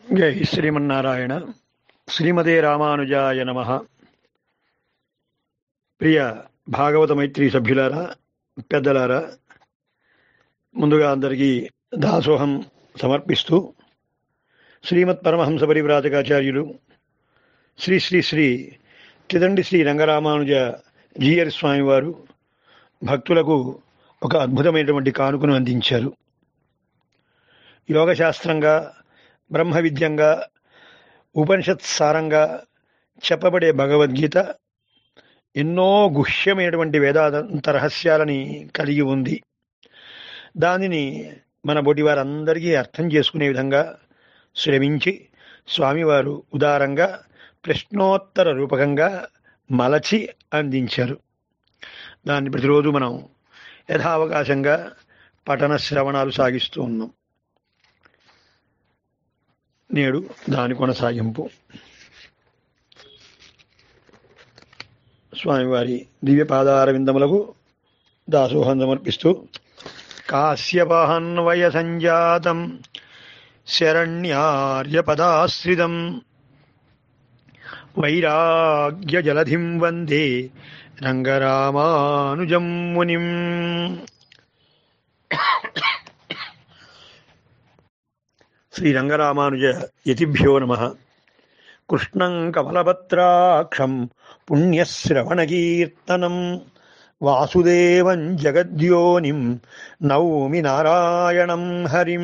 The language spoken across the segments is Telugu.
జై శ్రీమన్నారాయణ శ్రీమదే రామానుజాయ నమ ప్రియ భాగవత మైత్రి సభ్యులారా పెద్దలారా ముందుగా అందరికీ దాసోహం సమర్పిస్తూ శ్రీమత్ పరమహంస పరివ్రాజకాచార్యులు శ్రీ శ్రీ శ్రీ కిదండి శ్రీ రంగరామానుజ జీయర్ స్వామివారు భక్తులకు ఒక అద్భుతమైనటువంటి కానుకను అందించారు యోగశాస్త్రంగా బ్రహ్మ విద్యంగా ఉపనిషత్ సారంగా చెప్పబడే భగవద్గీత ఎన్నో గుహ్యమైనటువంటి వేదాంత రహస్యాలని కలిగి ఉంది దానిని మన బొటి వారందరికీ అర్థం చేసుకునే విధంగా శ్రమించి స్వామివారు ఉదారంగా ప్రశ్నోత్తర రూపకంగా మలచి అందించారు దాన్ని ప్రతిరోజు మనం యథావకాశంగా పఠన శ్రవణాలు సాగిస్తూ ఉన్నాం నేడు దాని కొనసాగింపు స్వామివారి దివ్య పాదార విందములకు దాసోహం సమర్పిస్తూ కాశ్యపహన్వయ సంజాతం శరణ్యార్యపదాశ్రితం వైరాగ్య జలధిం వందే రంగరామానుజం మునిం శ్రీరంగరామానుజ యతిభ్యో నమ కృష్ణం కమలపత్రాక్షం పుణ్యశ్రవణకీర్తనం వాసుదేవం జగద్యోనిం నౌమి నారాయణం హరిం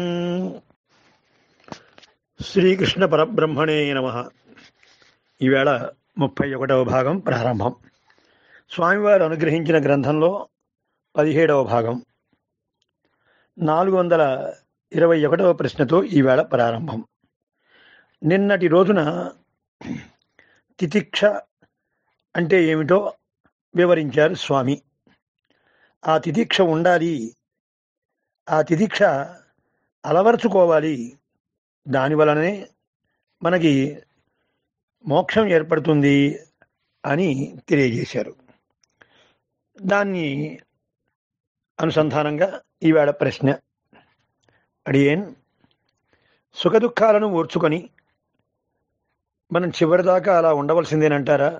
శ్రీకృష్ణ పరబ్రహ్మణే నమ ఈవేళ ముప్పై ఒకటవ భాగం ప్రారంభం స్వామివారు అనుగ్రహించిన గ్రంథంలో పదిహేడవ భాగం నాలుగు వందల ఇరవై ఒకటవ ప్రశ్నతో ఈవేళ ప్రారంభం నిన్నటి రోజున తితిక్ష అంటే ఏమిటో వివరించారు స్వామి ఆ తితిక్ష ఉండాలి ఆ తితిక్ష అలవర్చుకోవాలి దానివలనే మనకి మోక్షం ఏర్పడుతుంది అని తెలియజేశారు దాన్ని అనుసంధానంగా ఈవేళ ప్రశ్న అడియేన్ సుఖదుఖాలను ఓర్చుకొని మనం చివరిదాకా అలా ఉండవలసిందేనంటారా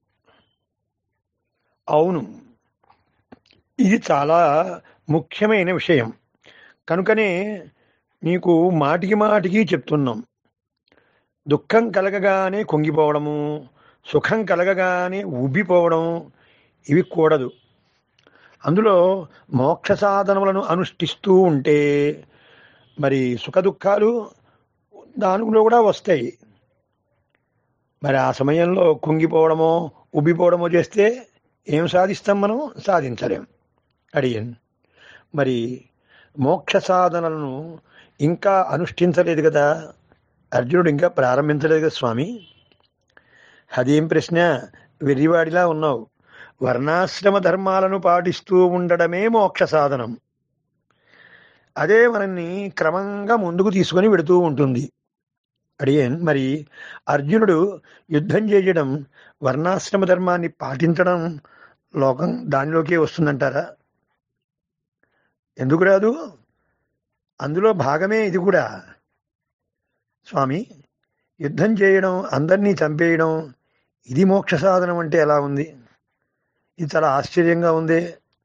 అవును ఇది చాలా ముఖ్యమైన విషయం కనుకనే నీకు మాటికి మాటికి చెప్తున్నాం దుఃఖం కలగగానే కుంగిపోవడము సుఖం కలగగానే ఉబ్బిపోవడం ఇవి కూడదు అందులో మోక్ష సాధనములను అనుష్ఠిస్తూ ఉంటే మరి సుఖ దుఃఖాలు దానిలో కూడా వస్తాయి మరి ఆ సమయంలో కుంగిపోవడమో ఉబ్బిపోవడమో చేస్తే ఏం సాధిస్తాం మనం సాధించలేం అడియన్ మరి మోక్ష సాధనలను ఇంకా అనుష్ఠించలేదు కదా అర్జునుడు ఇంకా ప్రారంభించలేదు కదా స్వామి అదేం ప్రశ్న వెర్రివాడిలా ఉన్నావు వర్ణాశ్రమ ధర్మాలను పాటిస్తూ ఉండడమే మోక్ష సాధనం అదే మనల్ని క్రమంగా ముందుకు తీసుకొని వెడుతూ ఉంటుంది అడియన్ మరి అర్జునుడు యుద్ధం చేయడం వర్ణాశ్రమ ధర్మాన్ని పాటించడం లోకం దానిలోకే వస్తుందంటారా ఎందుకు రాదు అందులో భాగమే ఇది కూడా స్వామి యుద్ధం చేయడం అందరినీ చంపేయడం ఇది మోక్ష సాధనం అంటే ఎలా ఉంది ఇది చాలా ఆశ్చర్యంగా ఉంది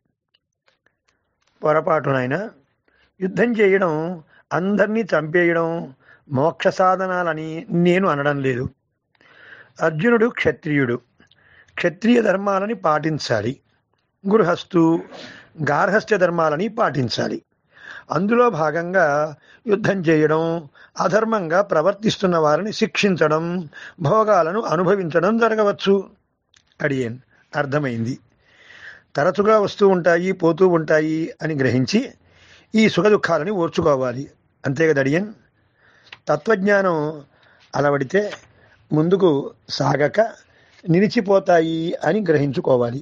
పొరపాటు నాయన యుద్ధం చేయడం అందరినీ చంపేయడం మోక్ష సాధనాలని నేను అనడం లేదు అర్జునుడు క్షత్రియుడు క్షత్రియ ధర్మాలని పాటించాలి గృహస్థు గార్హస్థ్య ధర్మాలని పాటించాలి అందులో భాగంగా యుద్ధం చేయడం అధర్మంగా ప్రవర్తిస్తున్న వారిని శిక్షించడం భోగాలను అనుభవించడం జరగవచ్చు అడియన్ అర్థమైంది తరచుగా వస్తూ ఉంటాయి పోతూ ఉంటాయి అని గ్రహించి ఈ సుఖ దుఃఖాలని ఓర్చుకోవాలి అంతే కదా అడియన్ తత్వజ్ఞానం అలవడితే ముందుకు సాగక నిలిచిపోతాయి అని గ్రహించుకోవాలి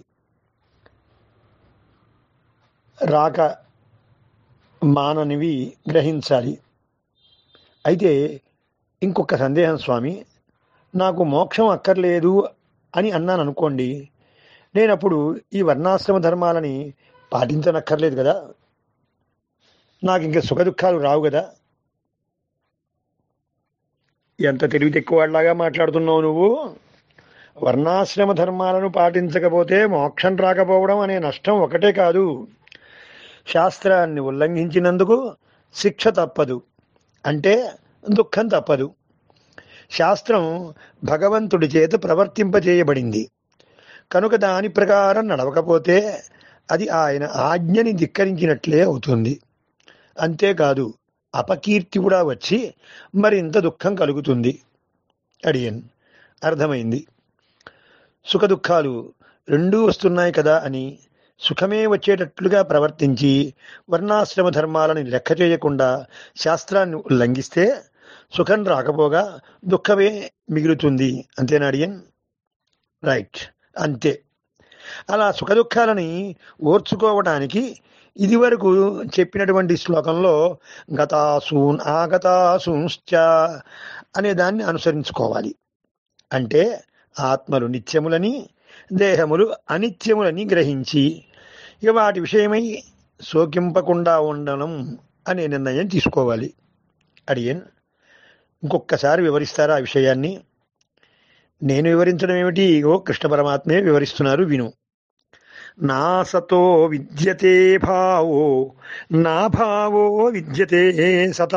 రాక మాననివి గ్రహించాలి అయితే ఇంకొక సందేహం స్వామి నాకు మోక్షం అక్కర్లేదు అని అన్నాను అనుకోండి నేను అప్పుడు ఈ వర్ణాశ్రమ ధర్మాలని పాటించనక్కర్లేదు కదా నాకు ఇంకా సుఖ దుఃఖాలు రావు కదా ఎంత తెలివి తెక్కువలాగా మాట్లాడుతున్నావు నువ్వు వర్ణాశ్రమ ధర్మాలను పాటించకపోతే మోక్షం రాకపోవడం అనే నష్టం ఒకటే కాదు శాస్త్రాన్ని ఉల్లంఘించినందుకు శిక్ష తప్పదు అంటే దుఃఖం తప్పదు శాస్త్రం భగవంతుడి చేత ప్రవర్తింపజేయబడింది కనుక దాని ప్రకారం నడవకపోతే అది ఆయన ఆజ్ఞని ధిక్కరించినట్లే అవుతుంది అంతేకాదు అపకీర్తి కూడా వచ్చి మరింత దుఃఖం కలుగుతుంది అడియన్ అర్థమైంది సుఖ దుఃఖాలు రెండూ వస్తున్నాయి కదా అని సుఖమే వచ్చేటట్లుగా ప్రవర్తించి వర్ణాశ్రమ ధర్మాలను లెక్క చేయకుండా శాస్త్రాన్ని ఉల్లంఘిస్తే సుఖం రాకపోగా దుఃఖమే మిగులుతుంది అంతేనా అడియన్ రైట్ అంతే అలా సుఖ దుఃఖాలని ఓర్చుకోవడానికి ఇదివరకు చెప్పినటువంటి శ్లోకంలో గతాసూన్ ఆగతాసూంశ్చ అనే దాన్ని అనుసరించుకోవాలి అంటే ఆత్మలు నిత్యములని దేహములు అనిత్యములని గ్రహించి ఇక వాటి విషయమై శోకింపకుండా ఉండడం అనే నిర్ణయం తీసుకోవాలి అడియన్ ఇంకొక్కసారి వివరిస్తారా ఆ విషయాన్ని నేను వివరించడం ఏమిటి ఇగో కృష్ణ పరమాత్మే వివరిస్తున్నారు విను నా సతో విద్యతే భావో నా భావో విద్యతే సత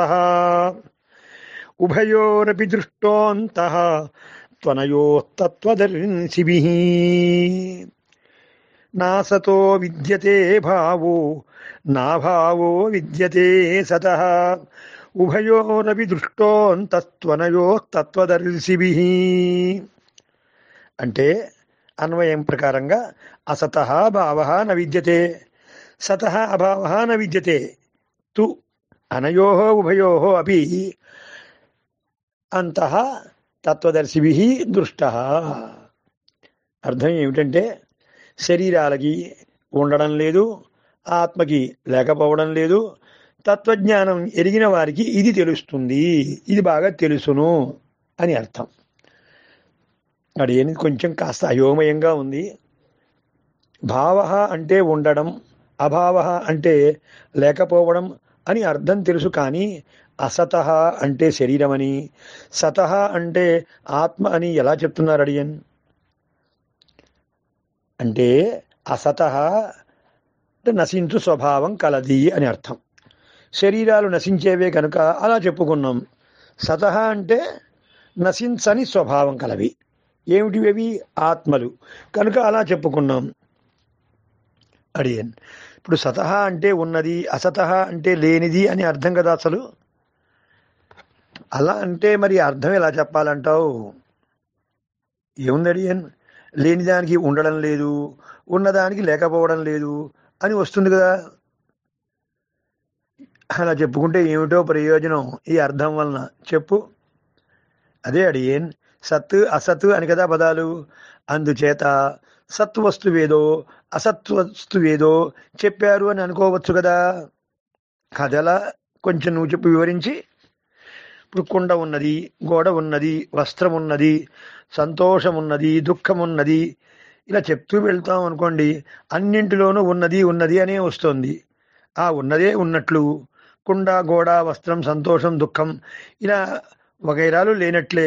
ఉభయోరపి దృష్టోంత త్వనయోస్తత్వదర్శిభి నా సతో విద్యతే భావో నా భావో విద్యతే సత ఉభయోరపి దృష్టోంతత్వనయోస్తత్వదర్శిభి అంటే అన్వయం ప్రకారంగా అసత భావ న విద్యతే సత అభావ న విద్యతే తు అనయో ఉభయో అపి అంతః తత్వదర్శిభి దృష్ట అర్థం ఏమిటంటే శరీరాలకి ఉండడం లేదు ఆత్మకి లేకపోవడం లేదు తత్వజ్ఞానం ఎరిగిన వారికి ఇది తెలుస్తుంది ఇది బాగా తెలుసును అని అర్థం అడిగేది కొంచెం కాస్త అయోమయంగా ఉంది భావ అంటే ఉండడం అభావ అంటే లేకపోవడం అని అర్థం తెలుసు కానీ అసత అంటే శరీరమని సత అంటే ఆత్మ అని ఎలా చెప్తున్నారు అడియన్ అంటే అసత అంటే నశించు స్వభావం కలది అని అర్థం శరీరాలు నశించేవే కనుక అలా చెప్పుకున్నాం సత అంటే నశించని స్వభావం కలవి ఏమిటివి ఆత్మలు కనుక అలా చెప్పుకున్నాం అడియన్ ఇప్పుడు సతహ అంటే ఉన్నది అసతహ అంటే లేనిది అని అర్థం కదా అసలు అలా అంటే మరి అర్థం ఎలా చెప్పాలంటావు ఏముంది అడియన్ లేని దానికి ఉండడం లేదు ఉన్నదానికి లేకపోవడం లేదు అని వస్తుంది కదా అలా చెప్పుకుంటే ఏమిటో ప్రయోజనం ఈ అర్థం వలన చెప్పు అదే అడియన్ సత్ అసత్ అని కదా పదాలు అందుచేత సత్ వస్తువేదో అసత్ వస్తువేదో చెప్పారు అని అనుకోవచ్చు కదా కథలా కొంచెం నువ్వు చెప్పు వివరించి ఇప్పుడు కుండ ఉన్నది గోడ ఉన్నది వస్త్రం ఉన్నది సంతోషం ఉన్నది దుఃఖం ఉన్నది ఇలా చెప్తూ వెళ్తాం అనుకోండి అన్నింటిలోనూ ఉన్నది ఉన్నది అనే వస్తుంది ఆ ఉన్నదే ఉన్నట్లు కుండ గోడ వస్త్రం సంతోషం దుఃఖం ఇలా వగైరాలు లేనట్లే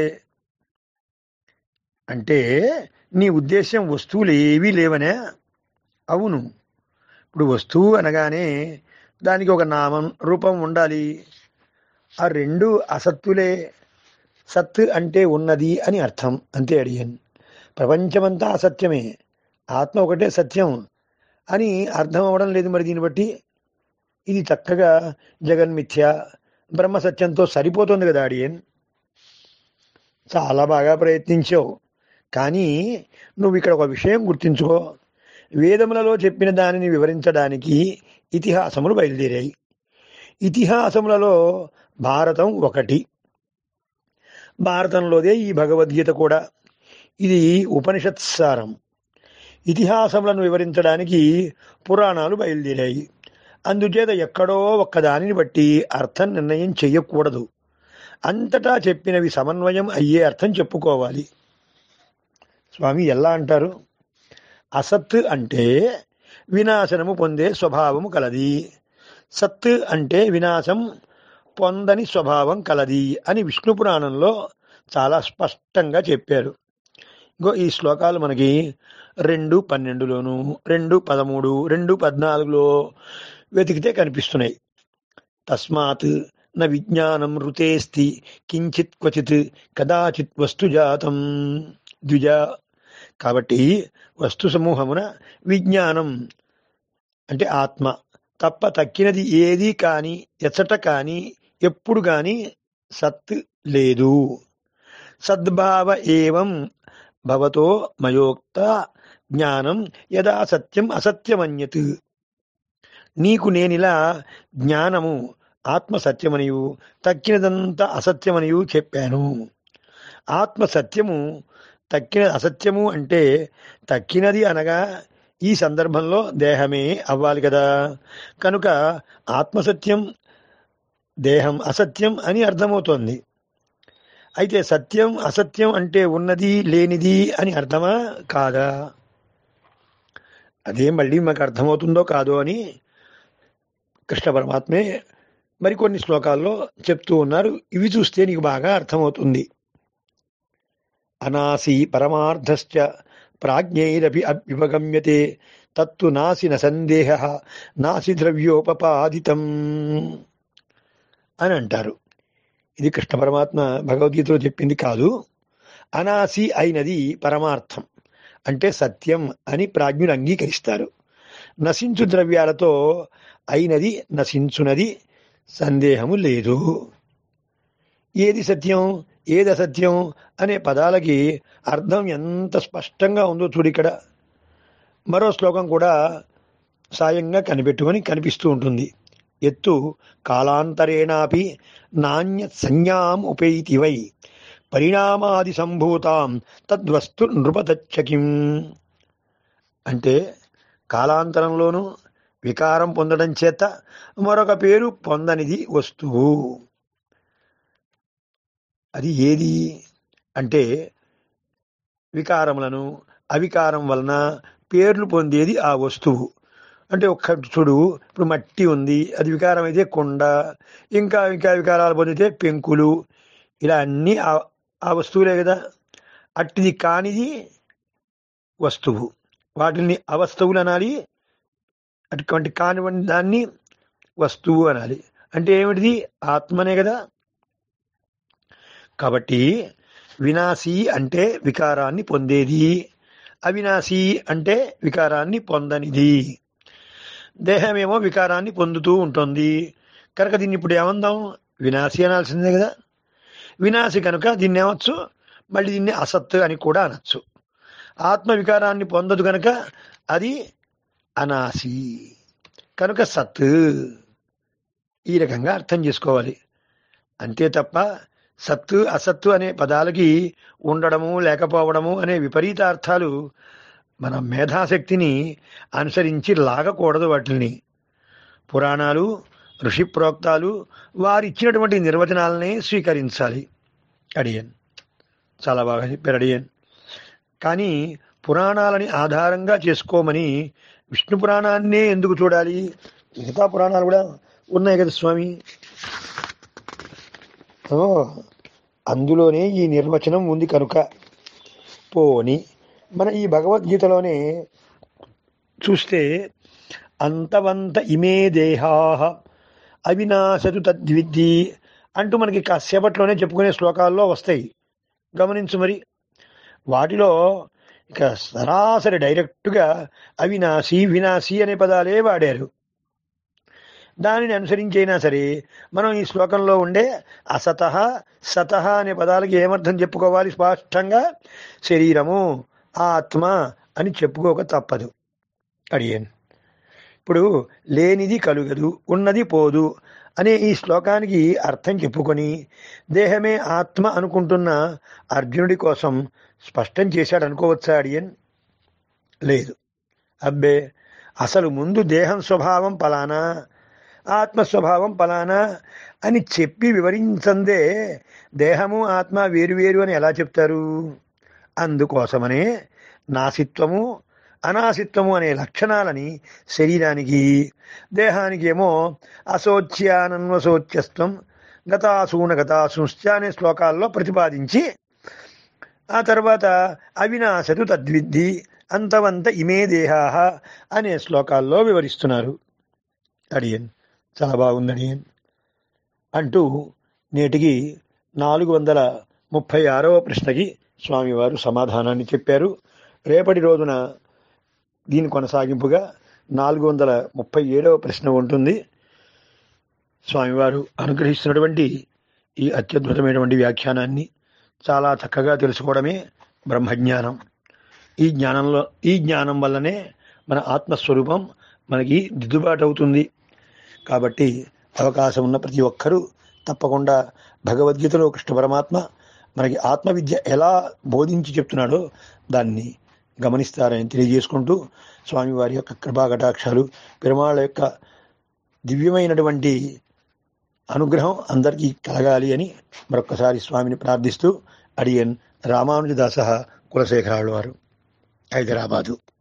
అంటే నీ ఉద్దేశం వస్తువులు ఏవీ లేవనే అవును ఇప్పుడు వస్తువు అనగానే దానికి ఒక నామం రూపం ఉండాలి ఆ రెండు అసత్తులే సత్ అంటే ఉన్నది అని అర్థం అంతే అడిగాను ప్రపంచమంతా అసత్యమే ఆత్మ ఒకటే సత్యం అని అర్థం అవ్వడం లేదు మరి దీన్ని బట్టి ఇది చక్కగా జగన్మిథ్య బ్రహ్మ సత్యంతో సరిపోతుంది కదా అడియన్ చాలా బాగా ప్రయత్నించావు కానీ నువ్వు ఇక్కడ ఒక విషయం గుర్తించుకో వేదములలో చెప్పిన దానిని వివరించడానికి ఇతిహాసములు బయలుదేరాయి ఇతిహాసములలో భారతం ఒకటి భారతంలోదే ఈ భగవద్గీత కూడా ఇది ఉపనిషత్సారం ఇతిహాసములను వివరించడానికి పురాణాలు బయలుదేరాయి అందుచేత ఎక్కడో ఒక్కదానిని బట్టి అర్థం నిర్ణయం చెయ్యకూడదు అంతటా చెప్పినవి సమన్వయం అయ్యే అర్థం చెప్పుకోవాలి స్వామి ఎలా అంటారు అసత్ అంటే వినాశనము పొందే స్వభావము కలది సత్ అంటే వినాశం పొందని స్వభావం కలది అని విష్ణు పురాణంలో చాలా స్పష్టంగా చెప్పారు ఇంకో ఈ శ్లోకాలు మనకి రెండు పన్నెండులోను రెండు పదమూడు రెండు పద్నాలుగులో వెతికితే కనిపిస్తున్నాయి తస్మాత్ న విజ్ఞానం ఋతేస్తి కించిత్ క్వచిత్ కదాచిత్ వస్తు జాతం ద్విజ కాబట్టి వస్తు సమూహమున విజ్ఞానం అంటే ఆత్మ తప్ప తక్కినది ఏది కాని ఎచ్చట కాని ఎప్పుడు కాని సత్ లేదు సద్భావ ఏవం భవతో మయోక్త జ్ఞానం యదా సత్యం అసత్యమన్యత్ నీకు నేనిలా జ్ఞానము ఆత్మ సత్యమనియు తక్కినదంతా అసత్యమనియు చెప్పాను ఆత్మ సత్యము తక్కిన అసత్యము అంటే తక్కినది అనగా ఈ సందర్భంలో దేహమే అవ్వాలి కదా కనుక ఆత్మసత్యం దేహం అసత్యం అని అర్థమవుతోంది అయితే సత్యం అసత్యం అంటే ఉన్నది లేనిది అని అర్థమా కాదా అదే మళ్ళీ మాకు అర్థమవుతుందో కాదో అని కృష్ణ పరమాత్మే మరికొన్ని శ్లోకాల్లో చెప్తూ ఉన్నారు ఇవి చూస్తే నీకు బాగా అర్థమవుతుంది అనాసి పరమార్థశ్చ ప్రాజ్ఞైరపి అభ్యుపగమ్యతే తత్తు నాసి న సందేహ నాసి ద్రవ్యోపపాదితం అని అంటారు ఇది కృష్ణ పరమాత్మ భగవద్గీతలో చెప్పింది కాదు అనాసి అయినది పరమార్థం అంటే సత్యం అని ప్రాజ్ఞులు అంగీకరిస్తారు నశించు ద్రవ్యాలతో అయినది నశించునది సందేహము లేదు ఏది సత్యం ఏది అసత్యం అనే పదాలకి అర్థం ఎంత స్పష్టంగా ఉందో చూడు ఇక్కడ మరో శ్లోకం కూడా సాయంగా కనిపెట్టుకొని కనిపిస్తూ ఉంటుంది ఎత్తు కాలాంతరేణాపి నాణ్య సంజ్ఞాం ఉపైతి వై పరిణామాది సంభూతాం తద్వస్తు నృపతచ్చకిం అంటే కాలాంతరంలోనూ వికారం పొందడం చేత మరొక పేరు పొందనిది వస్తువు అది ఏది అంటే వికారములను అవికారం వలన పేర్లు పొందేది ఆ వస్తువు అంటే ఒక్క చూడు ఇప్పుడు మట్టి ఉంది అది వికారం అయితే కొండ ఇంకా ఇంకా వికారాలు పొందితే పెంకులు ఇలా అన్నీ ఆ ఆ వస్తువులే కదా అట్టిది కానిది వస్తువు వాటిని అవస్తువులు అనాలి అటువంటి కానివ్వండి దాన్ని వస్తువు అనాలి అంటే ఏమిటిది ఆత్మనే కదా కాబట్టి వినాశీ అంటే వికారాన్ని పొందేది అవినాశీ అంటే వికారాన్ని పొందనిది దేహమేమో వికారాన్ని పొందుతూ ఉంటుంది కనుక దీన్ని ఇప్పుడు ఏమందాం వినాశి అనాల్సిందే కదా వినాశి కనుక దీన్ని ఏమొచ్చు మళ్ళీ దీన్ని అసత్ అని కూడా అనొచ్చు ఆత్మ వికారాన్ని పొందదు కనుక అది అనాసి కనుక సత్ ఈ రకంగా అర్థం చేసుకోవాలి అంతే తప్ప సత్తు అసత్తు అనే పదాలకి ఉండడము లేకపోవడము అనే విపరీత అర్థాలు మన మేధాశక్తిని అనుసరించి లాగకూడదు వాటిని పురాణాలు ఋషి ప్రోక్తాలు వారిచ్చినటువంటి నిర్వచనాలనే స్వీకరించాలి అడియన్ చాలా బాగా చెప్పారు అడియన్ కానీ పురాణాలని ఆధారంగా చేసుకోమని విష్ణు పురాణాన్నే ఎందుకు చూడాలి మిగతా పురాణాలు కూడా ఉన్నాయి కదా స్వామి ఓ అందులోనే ఈ నిర్వచనం ఉంది కనుక పోని మన ఈ భగవద్గీతలోనే చూస్తే అంతవంత ఇమే దేహా అవినాశతు తద్విద్ధి అంటూ మనకి కాసేపట్లోనే చెప్పుకునే శ్లోకాల్లో వస్తాయి గమనించు మరి వాటిలో ఇక సరాసరి డైరెక్ట్గా అవినాశి వినాశి అనే పదాలే వాడారు దానిని అనుసరించైనా సరే మనం ఈ శ్లోకంలో ఉండే అసత సత అనే పదాలకి ఏమర్థం చెప్పుకోవాలి స్పష్టంగా శరీరము ఆత్మ అని చెప్పుకోక తప్పదు అడిగాను ఇప్పుడు లేనిది కలుగదు ఉన్నది పోదు అనే ఈ శ్లోకానికి అర్థం చెప్పుకొని దేహమే ఆత్మ అనుకుంటున్న అర్జునుడి కోసం స్పష్టం చేశాడు అనుకోవచ్చా అడియన్ లేదు అబ్బే అసలు ముందు దేహం స్వభావం పలానా ఆత్మ స్వభావం పలానా అని చెప్పి వివరించందే దేహము ఆత్మ వేరువేరు అని ఎలా చెప్తారు అందుకోసమనే నాసిత్వము అనాసిత్వము అనే లక్షణాలని శరీరానికి దేహానికి ఏమో అశోచ్యానన్వశోచ్యత్వం గతాసూన గతాసూశ్చ అనే శ్లోకాల్లో ప్రతిపాదించి ఆ తర్వాత అవినాశతు తద్విద్ధి అంతవంత ఇమే దేహా అనే శ్లోకాల్లో వివరిస్తున్నారు అడియన్ చాలా బాగుంది అడియన్ అంటూ నేటికి నాలుగు వందల ముప్పై ఆరవ ప్రశ్నకి స్వామివారు సమాధానాన్ని చెప్పారు రేపటి రోజున దీని కొనసాగింపుగా నాలుగు వందల ముప్పై ఏడవ ప్రశ్న ఉంటుంది స్వామివారు అనుగ్రహిస్తున్నటువంటి ఈ అత్యద్భుతమైనటువంటి వ్యాఖ్యానాన్ని చాలా చక్కగా తెలుసుకోవడమే బ్రహ్మజ్ఞానం ఈ జ్ఞానంలో ఈ జ్ఞానం వల్లనే మన ఆత్మస్వరూపం మనకి దిద్దుబాటు అవుతుంది కాబట్టి అవకాశం ఉన్న ప్రతి ఒక్కరూ తప్పకుండా భగవద్గీతలో కృష్ణ పరమాత్మ మనకి ఆత్మవిద్య ఎలా బోధించి చెప్తున్నాడో దాన్ని గమనిస్తారని తెలియజేసుకుంటూ స్వామివారి యొక్క కృపా కటాక్షాలు పెరుమాళ్ళ యొక్క దివ్యమైనటువంటి అనుగ్రహం అందరికీ కలగాలి అని మరొక్కసారి స్వామిని ప్రార్థిస్తూ అడియన్ రామానుజదాస కులశేఖరాలు వారు హైదరాబాదు